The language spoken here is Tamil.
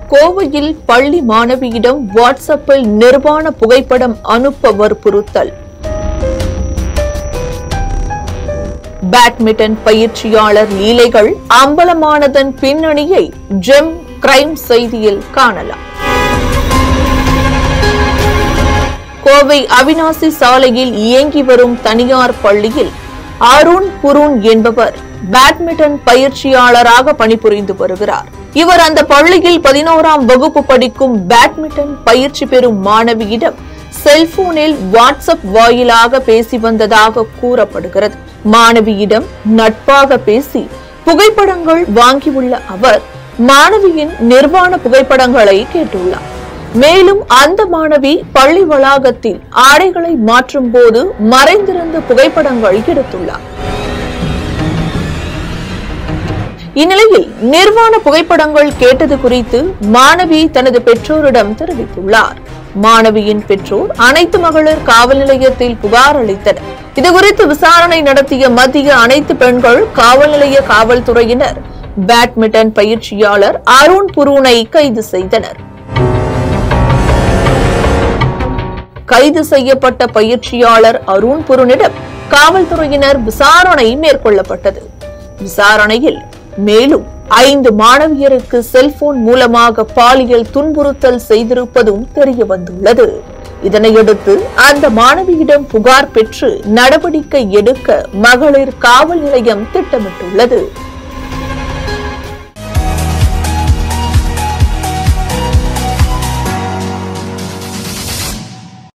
கோவையில் பள்ளி மாணவியிடம் வாட்ஸ்அப்பில் நிர்வாண புகைப்படம் அனுப்ப வற்புறுத்தல் பேட்மிண்டன் பயிற்சியாளர் லீலைகள் அம்பலமானதன் பின்னணியை ஜெம் கிரைம் செய்தியில் காணலாம் கோவை அவினாசி சாலையில் இயங்கி வரும் தனியார் பள்ளியில் அருண் புருண் என்பவர் பேட்மிண்டன் பயிற்சியாளராக பணிபுரிந்து வருகிறார் இவர் அந்த பள்ளியில் பதினோராம் வகுப்பு படிக்கும் பேட்மிண்டன் பயிற்சி பெறும் மாணவியிடம் செல்போனில் வாட்ஸ்அப் வாயிலாக பேசி வந்ததாக கூறப்படுகிறது மாணவியிடம் நட்பாக பேசி புகைப்படங்கள் வாங்கியுள்ள அவர் மாணவியின் நிர்வாண புகைப்படங்களை கேட்டுள்ளார் மேலும் அந்த மாணவி பள்ளி வளாகத்தில் ஆடைகளை மாற்றும் போது மறைந்திருந்த புகைப்படங்கள் எடுத்துள்ளார் இந்நிலையில் நிர்வாண புகைப்படங்கள் கேட்டது குறித்து மாணவி தனது பெற்றோரிடம் தெரிவித்துள்ளார் மாணவியின் பெற்றோர் அனைத்து மகளிர் காவல் நிலையத்தில் புகார் அளித்தனர் இதுகுறித்து விசாரணை நடத்திய மத்திய அனைத்து பெண்கள் காவல் நிலைய காவல்துறையினர் பேட்மிண்டன் பயிற்சியாளர் அருண் புரூனை கைது செய்தனர் கைது செய்யப்பட்ட பயிற்சியாளர் அருண் புருனிடம் காவல்துறையினர் விசாரணை மேற்கொள்ளப்பட்டது விசாரணையில் மேலும் ஐந்து மாணவியருக்கு செல்போன் மூலமாக பாலியல் துன்புறுத்தல் செய்திருப்பதும் தெரிய வந்துள்ளது இதனையடுத்து அந்த மாணவியிடம் புகார் பெற்று நடவடிக்கை எடுக்க மகளிர் காவல் நிலையம் திட்டமிட்டுள்ளது